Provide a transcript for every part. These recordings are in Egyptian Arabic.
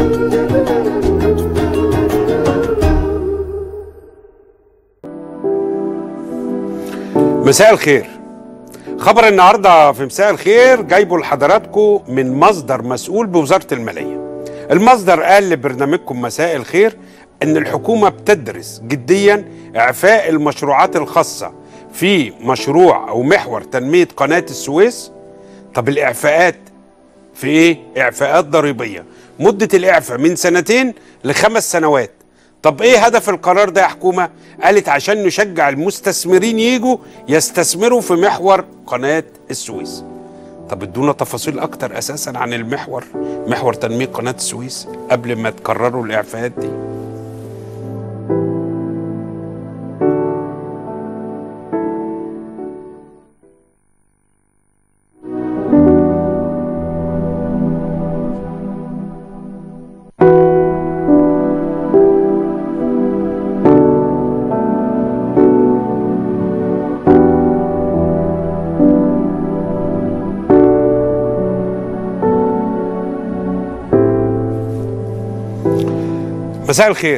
مساء الخير خبر النهارده في مساء الخير جايبه لحضراتكم من مصدر مسؤول بوزاره الماليه المصدر قال لبرنامجكم مساء الخير ان الحكومه بتدرس جديا اعفاء المشروعات الخاصه في مشروع او محور تنميه قناه السويس طب الاعفاءات في ايه اعفاءات ضريبيه مده الاعفاء من سنتين لخمس سنوات طب ايه هدف القرار ده يا حكومه قالت عشان نشجع المستثمرين يجوا يستثمروا في محور قناه السويس طب ادونا تفاصيل اكتر اساسا عن المحور محور تنميه قناه السويس قبل ما تقرروا الاعفاءات دي مساء الخير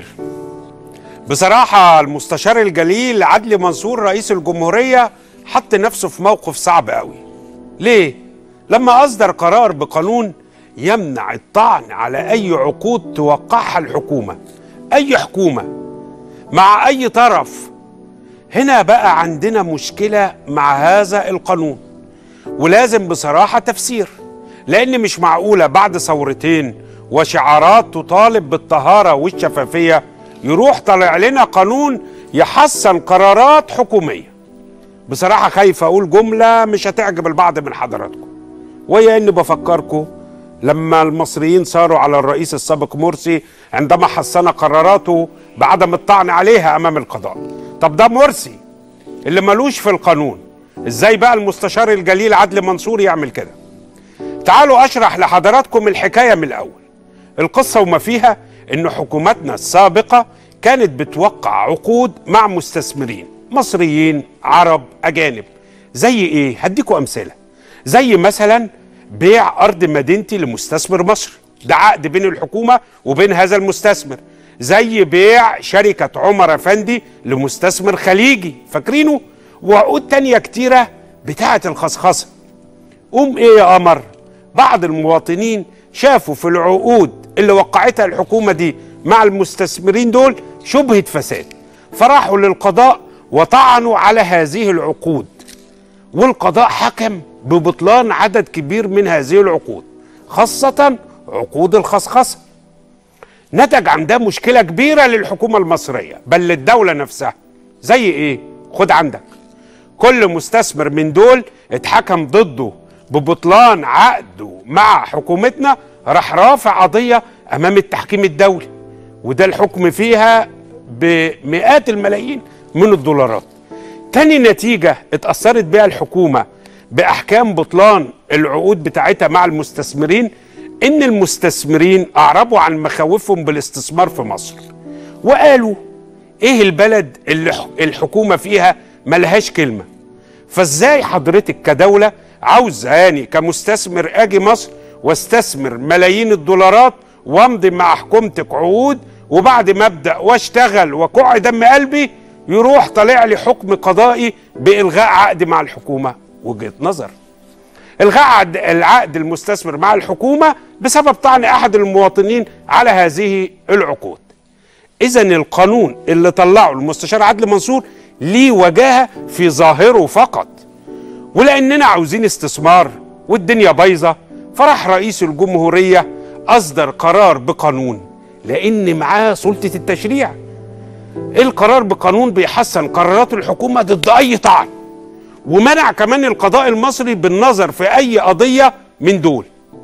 بصراحة المستشار الجليل عدلي منصور رئيس الجمهورية حط نفسه في موقف صعب قوي ليه؟ لما أصدر قرار بقانون يمنع الطعن على أي عقود توقعها الحكومة أي حكومة مع أي طرف هنا بقى عندنا مشكلة مع هذا القانون ولازم بصراحة تفسير لأن مش معقولة بعد ثورتين وشعارات تطالب بالطهارة والشفافية يروح طالع لنا قانون يحسن قرارات حكومية بصراحة خايف أقول جملة مش هتعجب البعض من حضراتكم وهي إني بفكركم لما المصريين صاروا على الرئيس السابق مرسي عندما حسن قراراته بعدم الطعن عليها أمام القضاء طب ده مرسي اللي ملوش في القانون ازاي بقى المستشار الجليل عدلي منصور يعمل كده تعالوا اشرح لحضراتكم الحكايه من الاول القصه وما فيها ان حكوماتنا السابقه كانت بتوقع عقود مع مستثمرين مصريين عرب اجانب زي ايه هديكوا امثله زي مثلا بيع ارض مدينتي لمستثمر مصري ده عقد بين الحكومه وبين هذا المستثمر زي بيع شركه عمر افندي لمستثمر خليجي فاكرينه وعقود تانية كتيره بتاعه الخصخصه قوم ايه يا قمر بعض المواطنين شافوا في العقود اللي وقعتها الحكومه دي مع المستثمرين دول شبهه فساد فراحوا للقضاء وطعنوا على هذه العقود والقضاء حكم ببطلان عدد كبير من هذه العقود خاصة عقود الخصخصة نتج عن ده مشكلة كبيرة للحكومة المصرية بل للدولة نفسها زي ايه؟ خد عندك كل مستثمر من دول اتحكم ضده ببطلان عقده مع حكومتنا راح رافع قضية أمام التحكيم الدولي وده الحكم فيها بمئات الملايين من الدولارات تاني نتيجة اتأثرت بها الحكومة بأحكام بطلان العقود بتاعتها مع المستثمرين إن المستثمرين أعربوا عن مخاوفهم بالاستثمار في مصر وقالوا إيه البلد اللي الحكومة فيها ملهاش كلمة فازاي حضرتك كدولة عاوزاني كمستثمر اجي مصر واستثمر ملايين الدولارات وامضي مع حكومتك عقود وبعد ما ابدا واشتغل وكع دم قلبي يروح طالع لي حكم قضائي بالغاء عقد مع الحكومه وجهه نظر الغاء عقد العقد المستثمر مع الحكومه بسبب طعن احد المواطنين على هذه العقود اذا القانون اللي طلعه المستشار عدلي منصور ليه وجاهه في ظاهره فقط ولاننا عاوزين استثمار والدنيا بايظه فراح رئيس الجمهوريه اصدر قرار بقانون لان معاه سلطه التشريع القرار بقانون بيحسن قرارات الحكومه ضد اي طعن ومنع كمان القضاء المصري بالنظر في اي قضيه من دول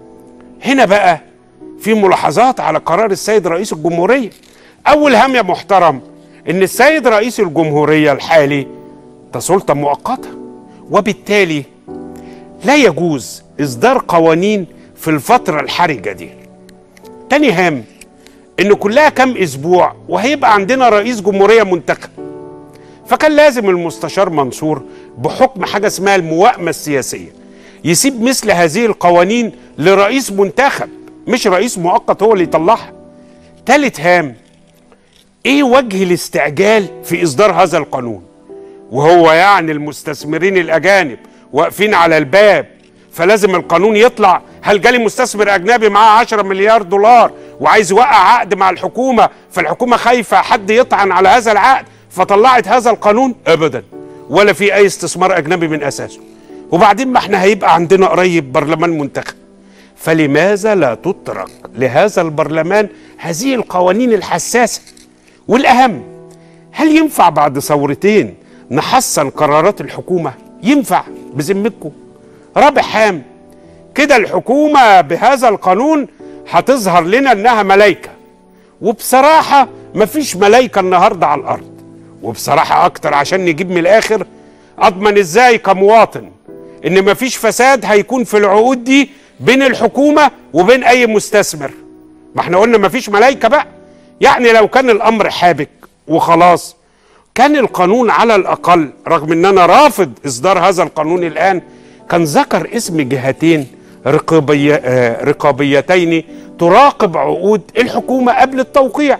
هنا بقى في ملاحظات على قرار السيد رئيس الجمهوريه اول هام يا محترم ان السيد رئيس الجمهوريه الحالي ده سلطه مؤقته وبالتالي لا يجوز اصدار قوانين في الفتره الحرجه دي تاني هام ان كلها كام اسبوع وهيبقى عندنا رئيس جمهوريه منتخب فكان لازم المستشار منصور بحكم حاجه اسمها الموائمه السياسيه يسيب مثل هذه القوانين لرئيس منتخب مش رئيس مؤقت هو اللي يطلعها تالت هام ايه وجه الاستعجال في اصدار هذا القانون وهو يعني المستثمرين الاجانب واقفين على الباب فلازم القانون يطلع هل جالي مستثمر اجنبي معاه 10 مليار دولار وعايز يوقع عقد مع الحكومه فالحكومه خايفه حد يطعن على هذا العقد فطلعت هذا القانون ابدا ولا في اي استثمار اجنبي من اساسه وبعدين ما احنا هيبقى عندنا قريب برلمان منتخب فلماذا لا تطرق لهذا البرلمان هذه القوانين الحساسه والاهم هل ينفع بعد ثورتين نحسن قرارات الحكومه ينفع بذمتكم رابع هام كده الحكومه بهذا القانون هتظهر لنا انها ملايكه وبصراحه مفيش ملايكه النهارده على الارض وبصراحه اكتر عشان نجيب من الاخر اضمن ازاي كمواطن ان مفيش فساد هيكون في العقود دي بين الحكومه وبين اي مستثمر ما احنا قلنا مفيش ملايكه بقى يعني لو كان الامر حابك وخلاص كان القانون على الاقل رغم ان انا رافض اصدار هذا القانون الان كان ذكر اسم جهتين رقابية آه، رقابيتين تراقب عقود الحكومه قبل التوقيع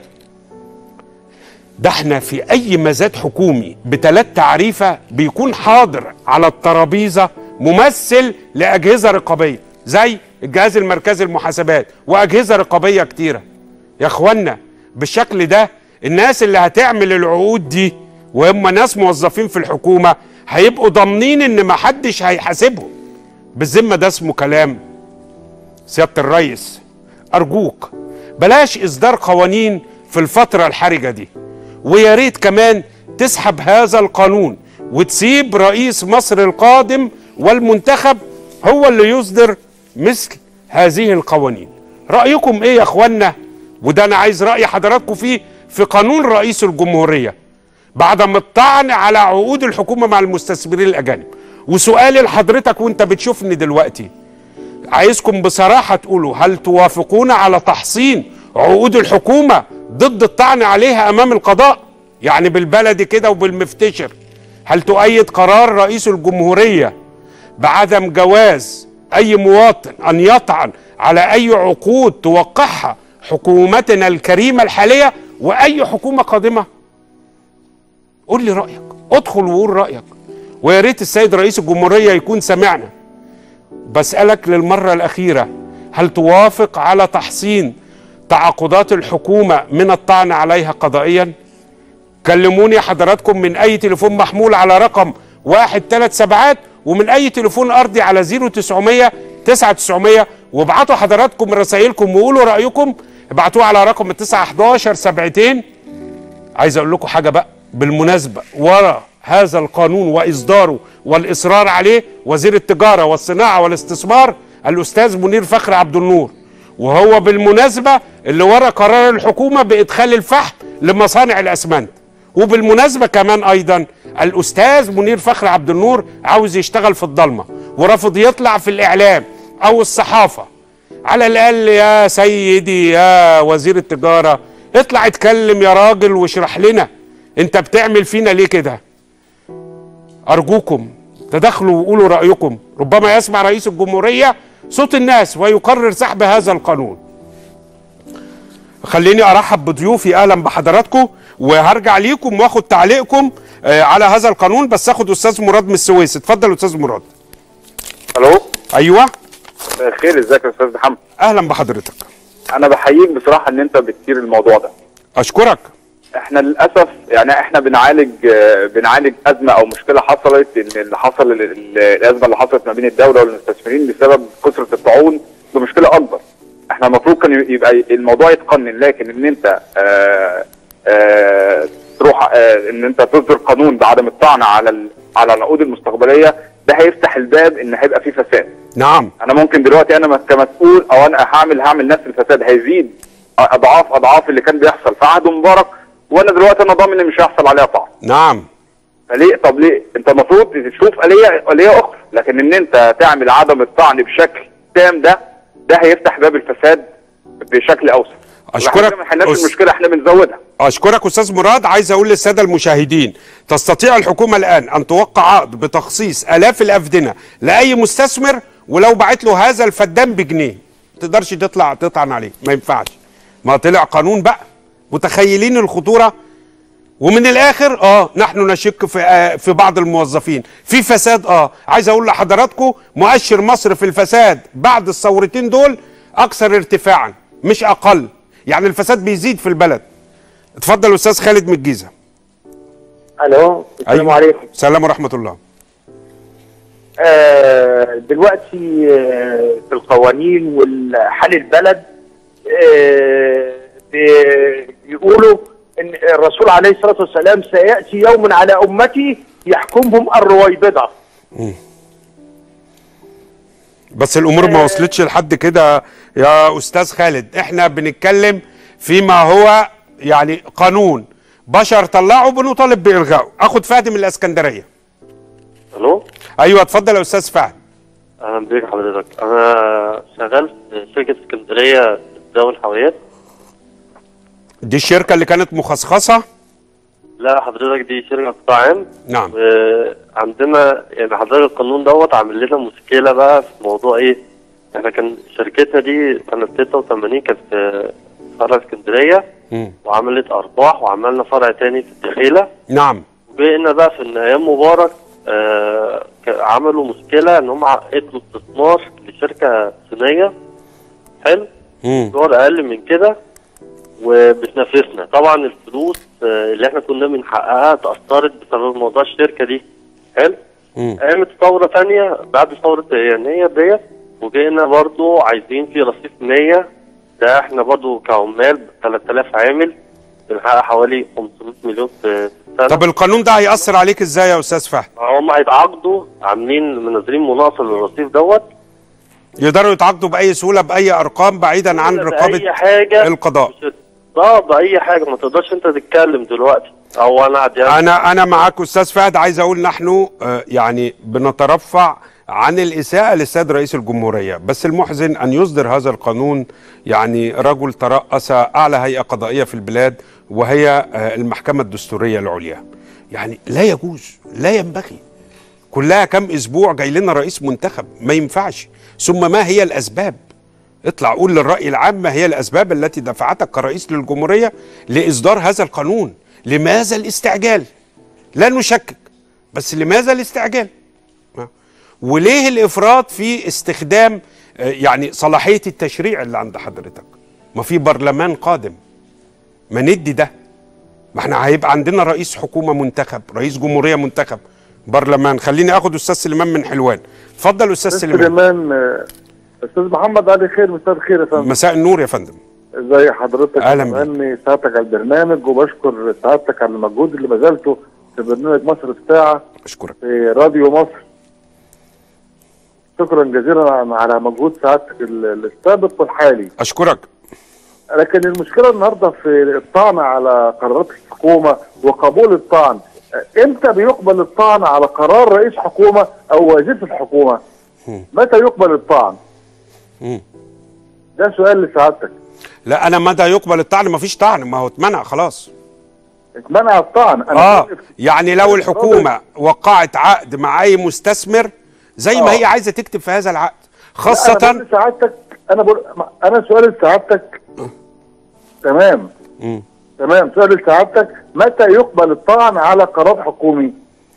ده احنا في اي مزاد حكومي بثلاث تعريفه بيكون حاضر على الترابيزه ممثل لاجهزه رقابيه زي الجهاز المركزي للمحاسبات واجهزه رقابيه كتيره يا اخوانا بالشكل ده الناس اللي هتعمل العقود دي وهم ناس موظفين في الحكومه هيبقوا ضامنين ان محدش هيحاسبهم بالذمه ده اسمه كلام سياده الرئيس ارجوك بلاش اصدار قوانين في الفتره الحرجه دي ويا ريت كمان تسحب هذا القانون وتسيب رئيس مصر القادم والمنتخب هو اللي يصدر مثل هذه القوانين رايكم ايه يا اخوانا وده انا عايز راي حضراتكم فيه في قانون رئيس الجمهوريه بعد ما الطعن على عقود الحكومه مع المستثمرين الاجانب وسؤالي لحضرتك وانت بتشوفني دلوقتي عايزكم بصراحه تقولوا هل توافقون على تحصين عقود الحكومه ضد الطعن عليها امام القضاء يعني بالبلدي كده وبالمفتشر هل تؤيد قرار رئيس الجمهوريه بعدم جواز اي مواطن ان يطعن على اي عقود توقعها حكومتنا الكريمه الحاليه واي حكومه قادمه قول لي رايك ادخل وقول رايك ويا ريت السيد رئيس الجمهوريه يكون سمعنا بسالك للمره الاخيره هل توافق على تحصين تعاقدات الحكومه من الطعن عليها قضائيا كلموني حضراتكم من اي تليفون محمول على رقم واحد ثلاث سبعات ومن اي تليفون ارضي على 0900 9900 وابعتوا حضراتكم رسائلكم وقولوا رايكم ابعتوها على رقم 911 سبعتين عايز اقول لكم حاجه بقى بالمناسبه ورا هذا القانون واصداره والاصرار عليه وزير التجاره والصناعه والاستثمار الاستاذ منير فخر عبد النور وهو بالمناسبه اللي ورا قرار الحكومه بادخال الفحم لمصانع الاسمنت وبالمناسبه كمان ايضا الاستاذ منير فخر عبد النور عاوز يشتغل في الضلمه ورافض يطلع في الاعلام او الصحافه على الاقل يا سيدي يا وزير التجاره اطلع اتكلم يا راجل واشرح لنا انت بتعمل فينا ليه كده ارجوكم تدخلوا وقولوا رايكم ربما يسمع رئيس الجمهوريه صوت الناس ويقرر سحب هذا القانون خليني ارحب بضيوفي اهلا بحضراتكم وهرجع ليكم واخد تعليقكم آه، على هذا القانون بس اخد استاذ مراد من السويس اتفضل استاذ مراد الو ايوه مساء الخير ازيك يا استاذ محمد اهلا بحضرتك انا بحييك بصراحه ان انت بتثير الموضوع ده اشكرك احنا للاسف يعني احنا بنعالج آه، بنعالج ازمه او مشكله حصلت ان اللي حصل ال- ال- الازمه اللي حصلت ما بين الدوله والمستثمرين بسبب كثره الطاعون بمشكله اكبر احنا المفروض كان يبقى الموضوع يتقنن لكن ان انت آه آه تروح آه ان انت تصدر قانون بعدم الطعن على ال- على العقود المستقبليه ده هيفتح الباب ان هيبقى فيه فساد نعم انا ممكن دلوقتي انا كمسؤول او انا هعمل هعمل نفس الفساد هيزيد اضعاف اضعاف اللي كان بيحصل في عهد مبارك وانا دلوقتي انا ضامن ان مش هيحصل عليها طعن نعم فليه طب ليه انت المفروض تشوف اليه اليه اخرى لكن ان انت تعمل عدم الطعن بشكل تام ده ده هيفتح باب الفساد بشكل اوسع أشكرك. احنا ما حلناش أس- المشكله احنا بنزودها اشكرك استاذ مراد عايز اقول للساده المشاهدين تستطيع الحكومه الان ان توقع عقد بتخصيص الاف الافدنه لاي مستثمر ولو بعت له هذا الفدان بجنيه ما تقدرش تطلع تطعن عليه ما ينفعش ما طلع قانون بقى متخيلين الخطوره ومن الاخر اه نحن نشك في آه في بعض الموظفين في فساد اه عايز اقول لحضراتكم مؤشر مصر في الفساد بعد الثورتين دول اكثر ارتفاعا مش اقل يعني الفساد بيزيد في البلد اتفضل استاذ خالد من الجيزه الو السلام عليكم سلام ورحمه الله آه دلوقتي آه في القوانين وحال البلد آه بي- بيقولوا ان الرسول عليه الصلاه والسلام سياتي يوم على امتي يحكمهم الرويبضه بس الامور ما وصلتش لحد كده يا استاذ خالد احنا بنتكلم فيما هو يعني قانون بشر طلعوا بنطالب بالغائه اخد فهد من الاسكندريه الو ايوه اتفضل يا استاذ فهد اهلا بيك حضرتك انا شغال في شركه اسكندريه ذوي الحاويات دي الشركه اللي كانت مخصصه لا حضرتك دي شركه قطاع عام نعم عندنا يعني حضرتك القانون دوت عامل لنا مشكله بقى في موضوع ايه احنا كان شركتنا دي سنه 86 كانت في فرع اسكندريه مم. وعملت ارباح وعملنا فرع تاني في الدخيله نعم وجينا بقى في إن ايام مبارك آه ك- عملوا مشكله ان هم عقدوا استثمار لشركه صينيه حلو مم. دول اقل من كده وبتنافسنا طبعا الفلوس آه، اللي احنا كنا بنحققها تاثرت بسبب موضوع الشركه دي حلو مم. قامت ثوره ثانيه بعد ثوره يناير ديت وجينا برضو عايزين في رصيف 100 ده احنا برضو كعمال 3000 عامل بنحقق حوالي 500 مليون في في السنه طب القانون ده هيأثر عليك ازاي يا استاذ فهد هم هيتعاقدوا عاملين منزلين مناقصه للرصيف دوت يقدروا يتعاقدوا باي سهوله باي ارقام بعيدا عن رقابه بأي حاجه القضاء مش- اه باي حاجه ما تقدرش انت تتكلم دلوقتي او انا قاعد يعني انا انا معاك استاذ فهد عايز اقول نحن آه، يعني بنترفع عن الاساءه للسيد رئيس الجمهوريه بس المحزن ان يصدر هذا القانون يعني رجل ترأس اعلى هيئه قضائيه في البلاد وهي آه، المحكمه الدستوريه العليا يعني لا يجوز لا ينبغي كلها كم اسبوع جاي لنا رئيس منتخب ما ينفعش ثم ما هي الاسباب اطلع قول للرأي العام ما هي الأسباب التي دفعتك كرئيس للجمهورية لإصدار هذا القانون لماذا الاستعجال لا نشكك بس لماذا الاستعجال ما. وليه الإفراط في استخدام آه، يعني صلاحية التشريع اللي عند حضرتك ما في برلمان قادم ما ندي ده ما احنا هيبقى عندنا رئيس حكومة منتخب رئيس جمهورية منتخب برلمان خليني اخد استاذ سليمان من حلوان اتفضل استاذ سليمان سليمان آه، استاذ محمد علي خير مساء الخير يا فندم مساء النور يا فندم ازي حضرتك أهلا بيك. بهني سعادتك على البرنامج وبشكر سعادتك على المجهود اللي بذلته في برنامج مصر في ساعه اشكرك في راديو مصر شكرا جزيلا على مجهود سعادتك ال- السابق والحالي اشكرك لكن المشكله النهارده في الطعن على قرارات الحكومه وقبول الطعن امتى بيقبل الطعن على قرار رئيس حكومه او وزير في الحكومه متى يقبل الطعن مم. ده سؤال لسعادتك لا انا متى يقبل الطعن ما فيش طعن ما هو اتمنع خلاص اتمنع الطعن انا اه بقول- يعني لو الحكومه وقعت عقد مع اي مستثمر زي ما آه. هي عايزه تكتب في هذا العقد انا بقول خاصه لسعادتك انا بقول انا سؤال لسعادتك تمام مم. تمام سؤال لسعادتك متى يقبل الطعن على قرار حكومي؟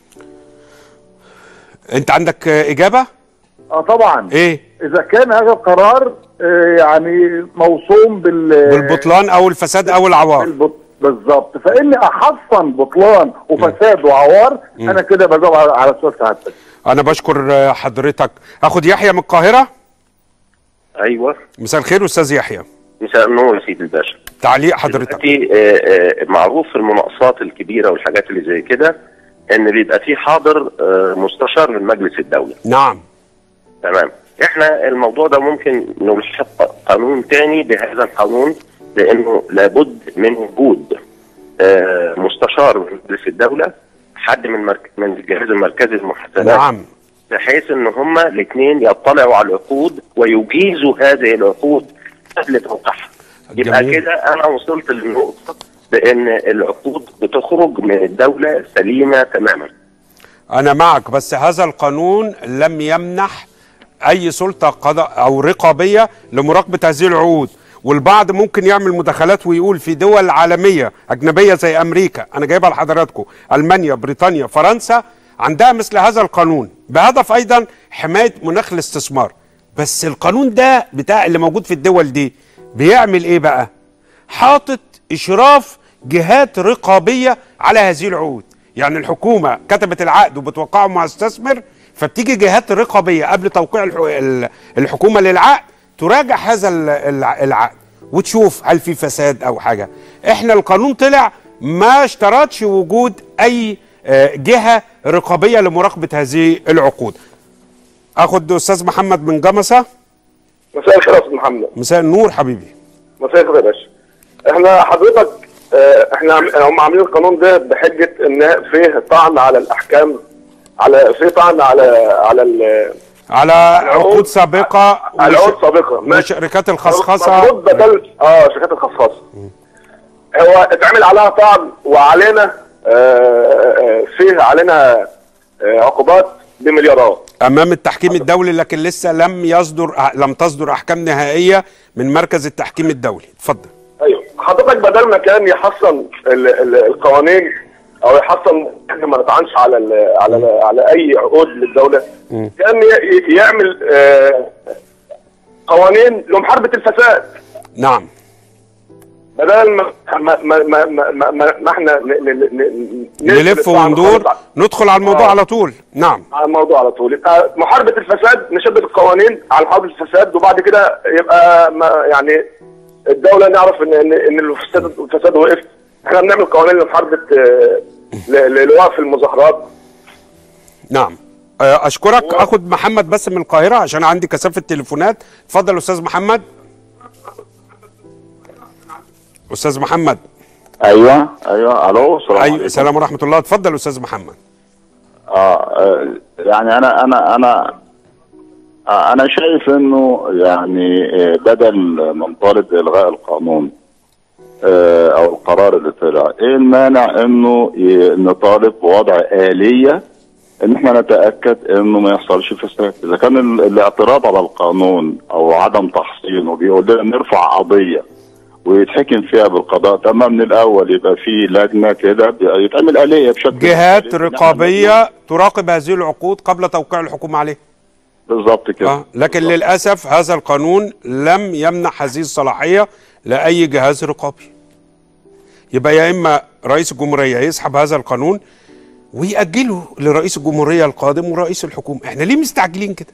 انت عندك آه، اجابه اه طبعا ايه اذا كان هذا القرار آه، يعني موصوم بال بالبطلان او الفساد او العوار بالبط... بالظبط فاني احصن بطلان وفساد وعوار انا كده بجاوب على على سؤال سعادتك انا بشكر آه، حضرتك اخد يحيى من القاهره ايوه مساء الخير استاذ يحيى مساء النور يا سيدي الباشا تعليق حضرتك دلوقتي آه، آه، معروف في المناقصات الكبيره والحاجات اللي زي كده ان بيبقى في حاضر آه، مستشار من مجلس الدوله نعم تمام احنا الموضوع ده ممكن نلحق قانون تاني بهذا القانون لانه لابد من وجود آه، مستشار من مجلس الدوله حد من مرك... من الجهاز المركزي للمحاسبات نعم بحيث ان هما الاثنين يطلعوا على العقود ويجيزوا هذه العقود قبل توقيعها يبقى جميل. كده انا وصلت للنقطه بان العقود بتخرج من الدوله سليمه تماما انا معك بس هذا القانون لم يمنح اي سلطه قضاء او رقابيه لمراقبه هذه العقود والبعض ممكن يعمل مداخلات ويقول في دول عالميه اجنبيه زي امريكا انا جايبها لحضراتكم المانيا بريطانيا فرنسا عندها مثل هذا القانون بهدف ايضا حمايه مناخ الاستثمار بس القانون ده بتاع اللي موجود في الدول دي بيعمل ايه بقى حاطط اشراف جهات رقابيه على هذه العقود يعني الحكومه كتبت العقد وبتوقعه مع استثمر فبتيجي جهات رقابيه قبل توقيع الح- ال- الحكومه للعقد تراجع هذا ال- الع- العقد وتشوف هل في فساد او حاجه احنا القانون طلع ما اشترطش وجود اي آه، جهه رقابيه لمراقبه هذه العقود اخد استاذ محمد من جمصه مساء الخير يا استاذ محمد مساء النور حبيبي مساء الخير يا باشا احنا حضرتك اه، احنا عم- هم عاملين القانون ده بحجه ان فيه طعن على الاحكام على فيه طعن على على ال- على عقود سابقه على عقود وش- سابقه ماشي. وشركات الخصخصه المفروض بدل اه شركات الخصخصه هو اتعمل عليها طعن وعلينا اه، اه، فيه علينا اه، عقوبات بمليارات امام التحكيم الدولي لكن لسه لم يصدر لم تصدر احكام نهائيه من مركز التحكيم الدولي اتفضل ايوه حضرتك بدل ما كان يحصن ال ال القوانين او يحصن احنا ما نطعنش على ال على ال على اي عقود للدوله كان ي- يعمل آه، قوانين لمحاربه الفساد نعم بدل ما ما ما ما ما, ما, ما, ما احنا ن- ن- ن- ن- نلف نطلع وندور نطلع ندخل على الموضوع آه. على طول نعم على الموضوع على طول يبقى محاربه الفساد نشدد القوانين على محاربه الفساد وبعد كده يبقى ما يعني الدوله نعرف ان ان, إن الفساد الفساد وقف احنا بنعمل قوانين لمحاربه آه، ل- ل- لوقف المظاهرات نعم آه، اشكرك اخد محمد بس من القاهره عشان عندي كثافه تليفونات اتفضل استاذ محمد استاذ محمد ايوه ايوه الو السلام ايوه عليكم السلام ورحمه الله اتفضل استاذ محمد اه آه، يعني انا انا انا آه، انا شايف انه يعني آه، بدل من طالب الغاء القانون آه، او القرار اللي طلع ايه المانع انه ي- نطالب بوضع اليه ان احنا نتاكد انه ما يحصلش فساد اذا كان ال- الاعتراض على القانون او عدم تحصينه بيقول لنا نرفع قضيه ويتحكم فيها بالقضاء تمام من الاول يبقى في لجنه كده بي- يتعمل اليه بشكل جهات مختلف. رقابيه تراقب هذه العقود قبل توقيع الحكومه عليه بالظبط كده آه. لكن للاسف هذا القانون لم يمنح هذه الصلاحيه لاي جهاز رقابي يبقى يا اما رئيس الجمهوريه يسحب هذا القانون ويأجله لرئيس الجمهوريه القادم ورئيس الحكومه احنا ليه مستعجلين كده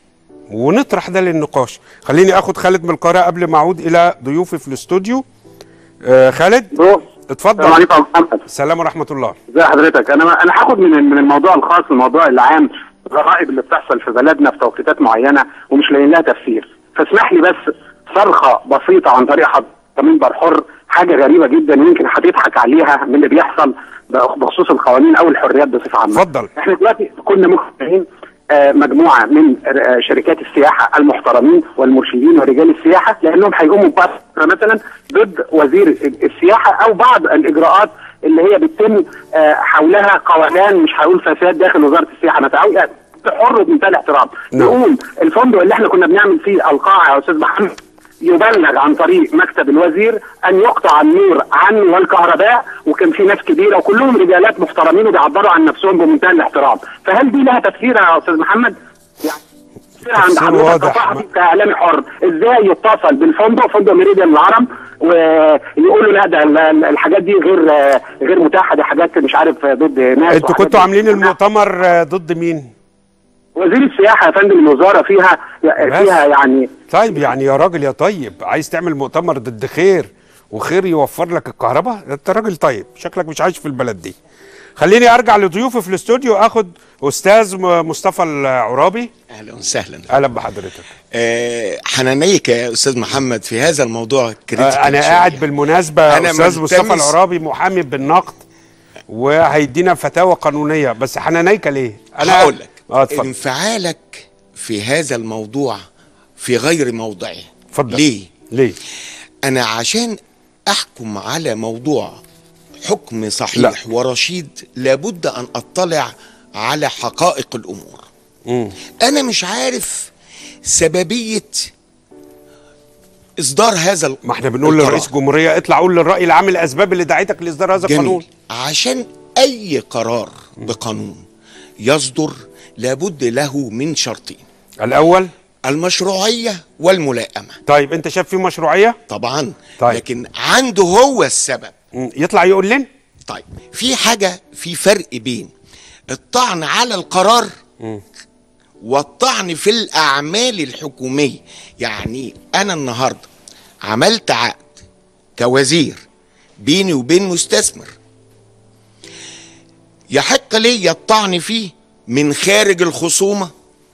ونطرح ده للنقاش خليني اخد خالد من القاهره قبل ما اعود الى ضيوفي في الاستوديو آه خالد السلام اتفضل عليكم يا محمد السلام ورحمه الله ازي حضرتك انا انا هاخد من من الموضوع الخاص الموضوع العام الغرائب اللي بتحصل في بلدنا في توقيتات معينه ومش لاقيين لها تفسير فاسمح لي بس صرخه بسيطه عن طريق حضرتك منبر حر حاجه غريبه جدا ويمكن هتضحك عليها من اللي بيحصل بخصوص القوانين او الحريات بصفه عامه اتفضل. احنا دلوقتي كنا مقتنعين آه، مجموعه من آه، شركات السياحه المحترمين والمرشدين ورجال السياحه لانهم هيقوموا بفتره مثلا ضد وزير السياحه او بعض الاجراءات اللي هي بتتم آه، حولها قولان مش هقول فساد داخل وزاره السياحه نتعود حر بمنتهى الاحترام نعم. نقوم الفندق اللي احنا كنا بنعمل فيه القاعه يا استاذ محمد يبلغ عن طريق مكتب الوزير ان يقطع النور عنه والكهرباء وكان في ناس كبيره وكلهم رجالات محترمين وبيعبروا عن نفسهم بمنتهى الاحترام فهل دي لها تفسير يا استاذ محمد؟ يعني تفسير عند تفسير حضرتك واضح. كصحفي كاعلامي حر ازاي يتصل بالفندق فندق ميريديان الهرم ويقولوا لا ده ال- ال- الحاجات دي غير غير متاحه دي حاجات مش عارف ضد ناس انتوا وحاجات كنتوا دي. عاملين المؤتمر آه، ضد مين وزير السياحه يا فندم الوزاره فيها فيها يعني طيب يعني يا راجل يا طيب عايز تعمل مؤتمر ضد خير وخير يوفر لك الكهرباء انت راجل طيب شكلك مش عايش في البلد دي خليني ارجع لضيوفي في الاستوديو اخد استاذ م- مصطفى العرابي اهلا وسهلا اهلا بحضرتك آه حنانيك يا استاذ محمد في هذا الموضوع آه كريتيكال انا شوية. قاعد بالمناسبه أنا استاذ مصطفى ملتمس- العرابي محامي بالنقد وهيدينا فتاوى قانونيه بس حنانيك ليه انا هقول لك اه اتفضل انفعالك في هذا الموضوع في غير موضعه اتفضل ليه ليه انا عشان احكم على موضوع حكم صحيح لا. ورشيد لابد ان اطلع على حقائق الامور مم. انا مش عارف سببيه اصدار هذا ال- ما احنا بنقول القرار. لرئيس الجمهوريه اطلع قول للراي العام الاسباب اللي دعيتك لاصدار هذا القانون جميل عشان اي قرار بقانون يصدر لابد له من شرطين الاول المشروعيه والملائمه طيب انت شايف فيه مشروعيه طبعا طيب. لكن عنده هو السبب مم. يطلع يقول لنا طيب في حاجه في فرق بين الطعن على القرار والطعن في الاعمال الحكوميه يعني انا النهارده عملت عقد كوزير بيني وبين مستثمر يحق لي الطعن فيه من خارج الخصومه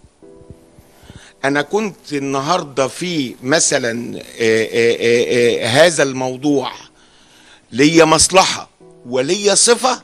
انا كنت النهارده في مثلا آه، آه، آه، آه، هذا الموضوع ليا مصلحه وليا صفه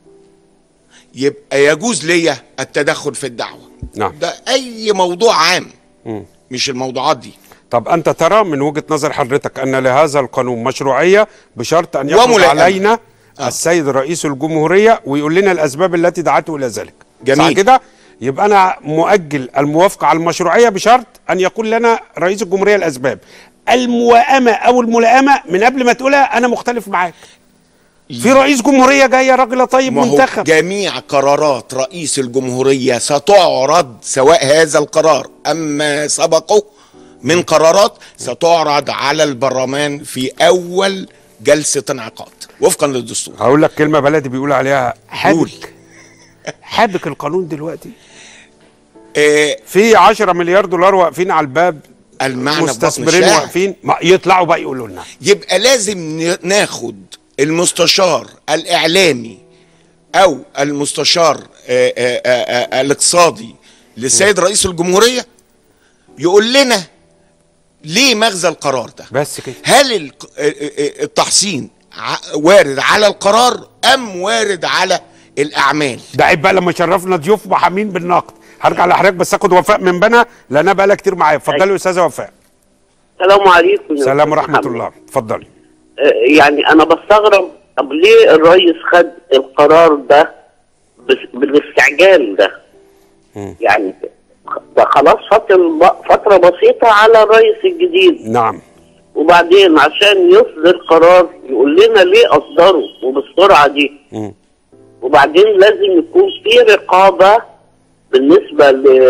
يبقى يجوز ليا التدخل في الدعوه نعم ده اي موضوع عام مم. مش الموضوعات دي طب انت ترى من وجهه نظر حضرتك ان لهذا القانون مشروعيه بشرط ان يخرج وملائمة. علينا السيد رئيس الجمهوريه ويقول لنا الاسباب التي دعته الى ذلك جميل. صح كده يبقى انا مؤجل الموافقه على المشروعيه بشرط ان يقول لنا رئيس الجمهوريه الاسباب الموائمه او الملائمه من قبل ما تقولها انا مختلف معاك في رئيس جمهوريه جاي يا راجل طيب ما هو منتخب جميع قرارات رئيس الجمهورية ستعرض سواء هذا القرار أما سبقه من قرارات ستعرض على البرلمان في أول جلسة انعقاد وفقا للدستور هقول لك كلمه بلدي بيقول عليها قول. حابك حابك القانون دلوقتي آه في 10 مليار دولار واقفين على الباب المعنى في بطن مستثمرين الشاعر. واقفين ما يطلعوا بقى يقولوا لنا يبقى لازم ن- ناخد المستشار الإعلامي أو المستشار آه، آه، آه، آه، الاقتصادي للسيد رئيس الجمهورية يقول لنا ليه مغزى القرار ده بس كده هل الق- آه، آه، التحصين ع- وارد على القرار أم وارد على الأعمال ده عيب بقى لما شرفنا ضيوف محامين بالنقد هرجع لحضرتك بس اخد وفاء من بنا لانها بقى لها كتير معايا اتفضلي يا استاذه وفاء السلام عليكم يا سلام أستاذ ورحمه محمد. الله اتفضلي آه، يعني انا بستغرب طب ليه الرئيس خد القرار ده بس- بالاستعجال ده يعني ده خلاص فترة فترة بسيطة على الرئيس الجديد نعم وبعدين عشان يصدر قرار يقول لنا ليه أصدره وبالسرعة دي مم. وبعدين لازم يكون في رقابة بالنسبة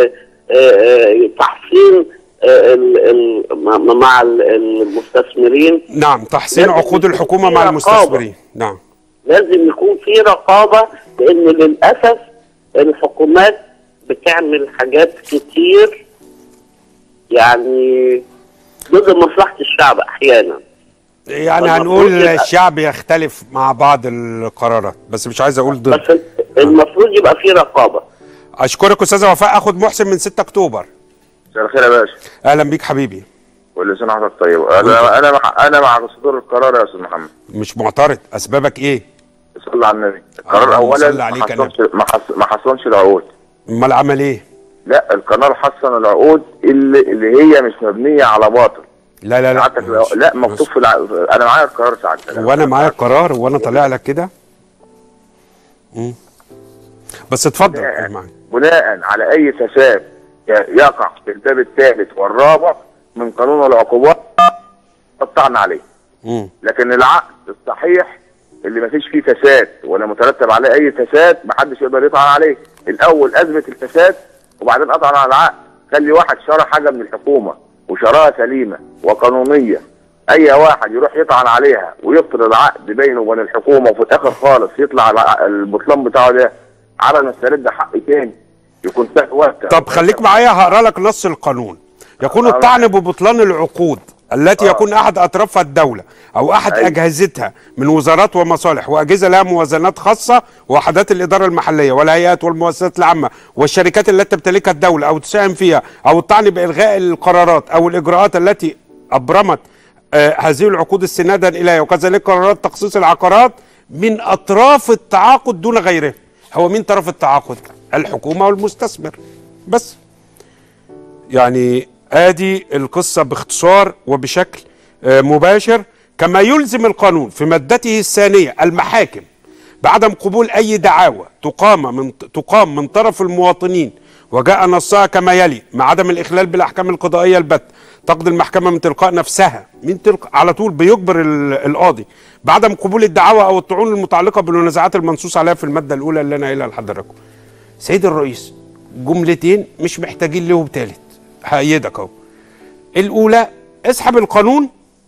لتحصين مع ال- المستثمرين نعم تحسين لازم عقود يكون الحكومه في مع رقابة. المستثمرين نعم لازم يكون في رقابة لأن للأسف الحكومات بتعمل حاجات كتير يعني ضد مصلحة الشعب أحيانا يعني المفروض هنقول يبقى- الشعب يختلف مع بعض القرارات بس مش عايز اقول ضد بس المفروض يبقى في رقابة اشكرك استاذه وفاء اخد محسن من 6 اكتوبر مساء الخير يا باشا اهلا بيك حبيبي كل سنه وحضرتك طيب انا انا مع انا مع صدور القرار يا استاذ محمد مش معترض اسبابك ايه صلى على النبي القرار اللهم اولا صل عليك ما حصلش ما حص- ما حصلش العقود امال عمل ايه لا القرار حصل العقود اللي اللي هي مش مبنيه على باطل لا لا لا ساعتك لو- لا مكتوب في الع... انا معايا القرار ساعتك وانا معايا القرار وانا طالع لك كده مم. بس اتفضل بناء, معاك. بناء على اي فساد ي- يقع في الباب الثالث والرابع من قانون العقوبات قطعنا عليه مم. لكن العقد الصحيح اللي ما فيش فيه فساد ولا مترتب عليه اي فساد ما حدش يقدر يطعن عليه الاول اثبت الفساد وبعدين اطعن على العقد خلي واحد شرى حاجه من الحكومه وشراها سليمه وقانونيه اي واحد يروح يطعن عليها ويبطل العقد بينه وبين الحكومه وفي الاخر خالص يطلع الع- البطلان بتاعه ده على ما استرد حق تاني يكون سهل وقت طب خليك معايا هقرا لك نص القانون يكون الطعن ببطلان العقود التي يكون احد اطرافها الدوله او احد أيوة. اجهزتها من وزارات ومصالح واجهزه لها موازنات خاصه ووحدات الاداره المحليه والهيئات والمؤسسات العامه والشركات التي تمتلكها الدوله او تساهم فيها او الطعن بالغاء القرارات او الاجراءات التي ابرمت آه هذه العقود استنادا اليها وكذلك قرارات تخصيص العقارات من اطراف التعاقد دون غيره هو مين طرف التعاقد الحكومه والمستثمر بس يعني ادي القصه باختصار وبشكل آه، مباشر كما يلزم القانون في مادته الثانيه المحاكم بعدم قبول اي دعاوى تقام من تقام من طرف المواطنين وجاء نصها كما يلي مع عدم الاخلال بالاحكام القضائيه البت تقضي المحكمه من تلقاء نفسها من تلقاء على طول بيجبر ال- القاضي بعدم قبول الدعاوى او الطعون المتعلقه بالمنازعات المنصوص عليها في الماده الاولى اللي انا قايلها لحضراتكم سيد الرئيس جملتين مش محتاجين لهم تالت هأيدك اهو الاولى اسحب القانون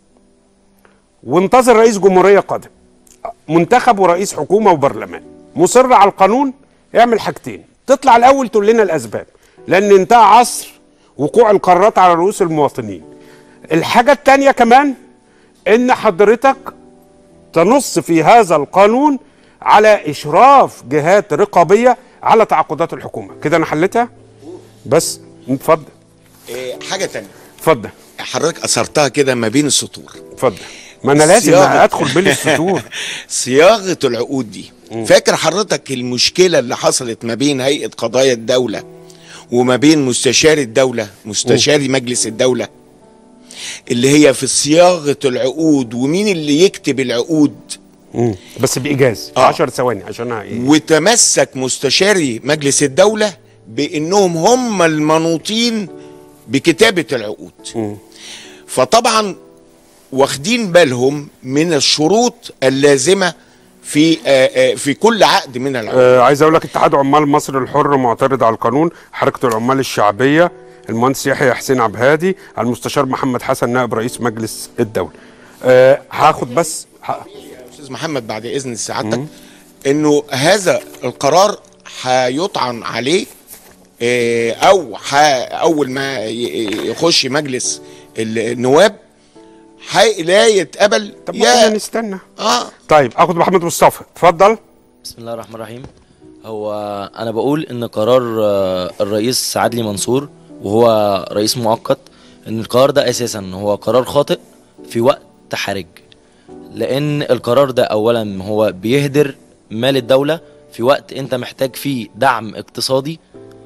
وانتظر رئيس جمهوريه قادم منتخب ورئيس حكومه وبرلمان مصر على القانون اعمل حاجتين تطلع الاول تقول لنا الاسباب لان انتهى عصر وقوع القرارات على رؤوس المواطنين الحاجه الثانيه كمان ان حضرتك تنص في هذا القانون على اشراف جهات رقابيه على تعاقدات الحكومه كده انا حلتها بس اتفضل إيه حاجه تانية اتفضل حضرتك اثرتها كده ما بين السطور اتفضل ما انا لازم صياغة- ادخل بين السطور صياغه العقود دي فاكر حضرتك المشكله اللي حصلت ما بين هيئه قضايا الدوله وما بين مستشار الدوله مستشاري مجلس الدوله اللي هي في صياغه العقود ومين اللي يكتب العقود بس بايجاز 10 ثواني عشان ايه وتمسك مستشاري مجلس الدولة بأنهم هم المنوطين بكتابة العقود فطبعا واخدين بالهم من الشروط اللازمة في آه، آه، في كل عقد من العقود آه عايز اقول لك اتحاد عمال مصر الحر معترض على القانون حركه العمال الشعبيه المهندس يحيى حسين عبد الهادي المستشار محمد حسن نائب رئيس مجلس الدوله آه هاخد بس ه- استاذ محمد بعد اذن سعادتك انه هذا القرار هيطعن عليه آه، او ح- اول ما ي- يخش مجلس النواب حي- لا يتقبل طب ما كنا نستنى اه طيب اخد محمد مصطفى اتفضل بسم الله الرحمن الرحيم هو انا بقول ان قرار آه، الرئيس عدلي منصور وهو رئيس مؤقت ان القرار ده اساسا هو قرار خاطئ في وقت حرج لان القرار ده اولا هو بيهدر مال الدولة في وقت انت محتاج فيه دعم اقتصادي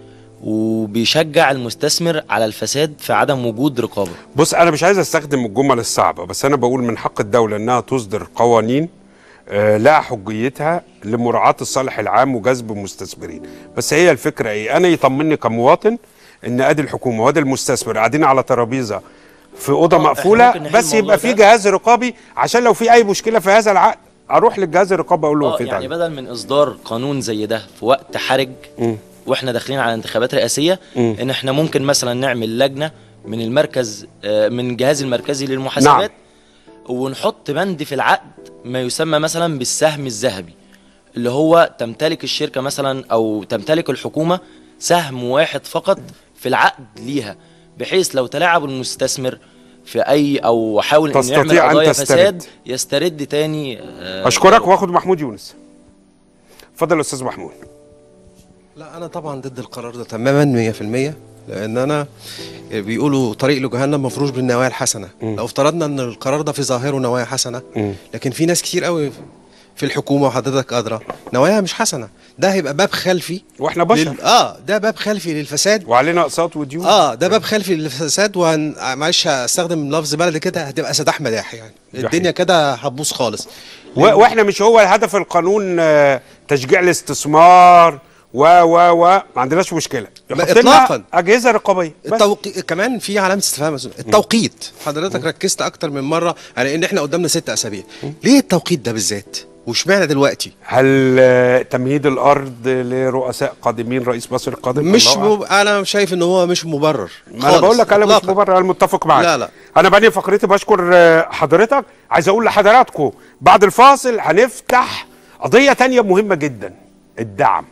وبيشجع المستثمر على الفساد في عدم وجود رقابة بص انا مش عايز استخدم الجمل الصعبه بس انا بقول من حق الدوله انها تصدر قوانين آه، لها حجيتها لمراعاه الصالح العام وجذب المستثمرين بس هي الفكره ايه انا يطمني كمواطن ان ادي الحكومه وادي المستثمر قاعدين على ترابيزه في اوضه آه، إحنا مقفوله ممكن نحل بس الموضوع يبقى في ده. جهاز رقابي عشان لو في اي مشكله في هذا العقد اروح للجهاز الرقابي اقول له اه في يعني ده بدل من اصدار قانون زي ده في وقت حرج واحنا داخلين على انتخابات رئاسيه مم. ان احنا ممكن مثلا نعمل لجنه من المركز آه، من الجهاز المركزي للمحاسبات ونحط بند في العقد ما يسمى مثلا بالسهم الذهبي اللي هو تمتلك الشركه مثلا او تمتلك الحكومه سهم واحد فقط في العقد ليها بحيث لو تلاعب المستثمر في اي او حاول انه يعمل تستطيع أن قضايا تسترد. فساد يسترد تاني آه، اشكرك واخد محمود يونس اتفضل يا استاذ محمود لا انا طبعا ضد القرار ده تماما 100% لان انا بيقولوا طريق لجهنم مفروش بالنوايا الحسنه لو افترضنا ان القرار ده في ظاهره نوايا حسنه لكن في ناس كتير قوي في الحكومه وحضرتك ادرى نوايا مش حسنه ده هيبقى باب خلفي واحنا بشر لل... اه ده باب خلفي للفساد وعلينا اقساط وديون اه ده باب خلفي للفساد وهن... معلش هستخدم لفظ بلدي كده هتبقى سداح مداح يعني الدنيا كده هتبوظ خالص و- واحنا مش هو هدف القانون آه، تشجيع الاستثمار و و و ما عندناش مشكله يحط لنا إطلاقاً. اجهزه رقابيه بس. التوقي... كمان في علامه استفهام يا أستاذ. التوقيت حضرتك ركزت اكتر من مره على ان احنا قدامنا ست اسابيع ليه التوقيت ده بالذات واشمعنى دلوقتي هل آه، تمهيد الارض لرؤساء قادمين رئيس مصر القادم مش الله أعلم. مب... انا شايف ان هو مش مبرر ما انا خالص. بقول لك انا مش إطلاقاً. مبرر انا متفق معاك لا، لا. انا بني فقرتي بشكر آه، حضرتك عايز اقول لحضراتكم بعد الفاصل هنفتح قضيه تانية مهمه جدا الدعم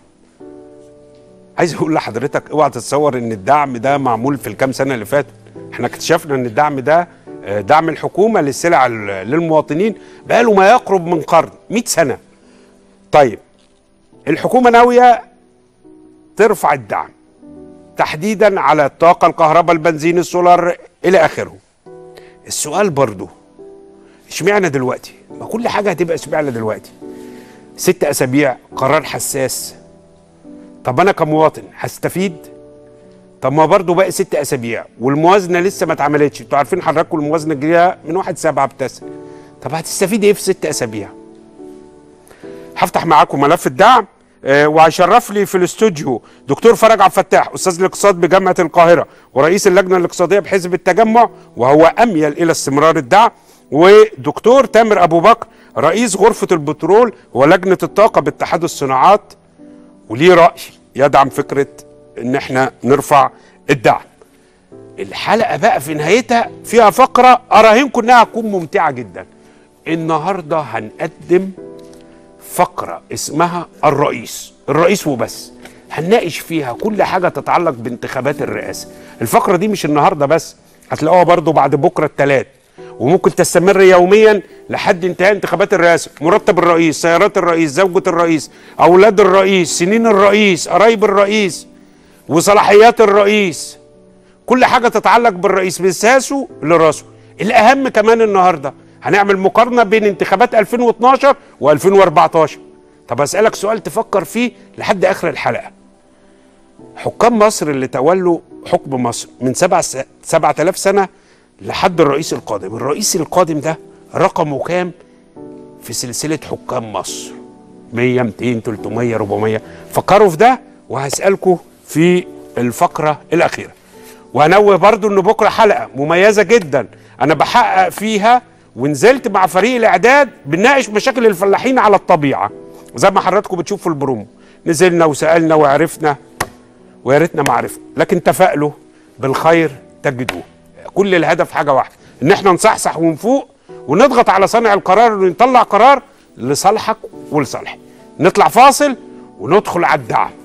عايز اقول لحضرتك اوعى تتصور ان الدعم ده معمول في الكام سنه اللي فاتت احنا اكتشفنا ان الدعم ده آه، دعم الحكومه للسلع ال- للمواطنين بقاله ما يقرب من قرن 100 سنه طيب الحكومه ناويه ترفع الدعم تحديدا على الطاقة الكهرباء البنزين السولار إلى آخره السؤال برضو اشمعنى دلوقتي ما كل حاجة هتبقى اشمعنى دلوقتي ست أسابيع قرار حساس طب أنا كمواطن هستفيد طب ما برضه باقي ست أسابيع والموازنة لسه ما اتعملتش انتوا عارفين حضراتكم الموازنة الجديدة من واحد سبعة بتسع طب هتستفيد ايه في ست أسابيع هفتح معاكم ملف الدعم آه، وهيشرف لي في الاستوديو دكتور فرج عبد الفتاح استاذ الاقتصاد بجامعه القاهره ورئيس اللجنه الاقتصاديه بحزب التجمع وهو اميل الى استمرار الدعم ودكتور تامر ابو بكر رئيس غرفه البترول ولجنه الطاقه باتحاد الصناعات وليه راي يدعم فكره ان احنا نرفع الدعم الحلقه بقى في نهايتها فيها فقره اراهنكم انها هتكون ممتعه جدا النهارده هنقدم فقره اسمها الرئيس الرئيس وبس هنناقش فيها كل حاجه تتعلق بانتخابات الرئاسه الفقره دي مش النهارده بس هتلاقوها برضو بعد بكره الثلاث وممكن تستمر يوميا لحد انتهاء انتخابات الرئاسه مرتب الرئيس سيارات الرئيس زوجة الرئيس اولاد الرئيس سنين الرئيس قرايب الرئيس وصلاحيات الرئيس كل حاجه تتعلق بالرئيس من ساسه لراسه الاهم كمان النهارده هنعمل مقارنه بين انتخابات 2012 و2014 طب اسالك سؤال تفكر فيه لحد اخر الحلقه حكام مصر اللي تولوا حكم مصر من سبع س... 7000 سنه لحد الرئيس القادم الرئيس القادم ده رقمه كام في سلسله حكام مصر 100 200 300 400 فكروا في ده وهسالكم في الفقره الاخيره وهنوه برضو ان بكره حلقه مميزه جدا انا بحقق فيها ونزلت مع فريق الاعداد بنناقش مشاكل الفلاحين على الطبيعه زي ما حضراتكم بتشوفوا البرومو نزلنا وسالنا وعرفنا ويا ريتنا ما عرفنا لكن تفائلوا بالخير تجدوه كل الهدف حاجه واحده ان احنا نصحصح ونفوق ونضغط على صانع القرار ونطلع قرار لصالحك ولصالحي نطلع فاصل وندخل على الدعم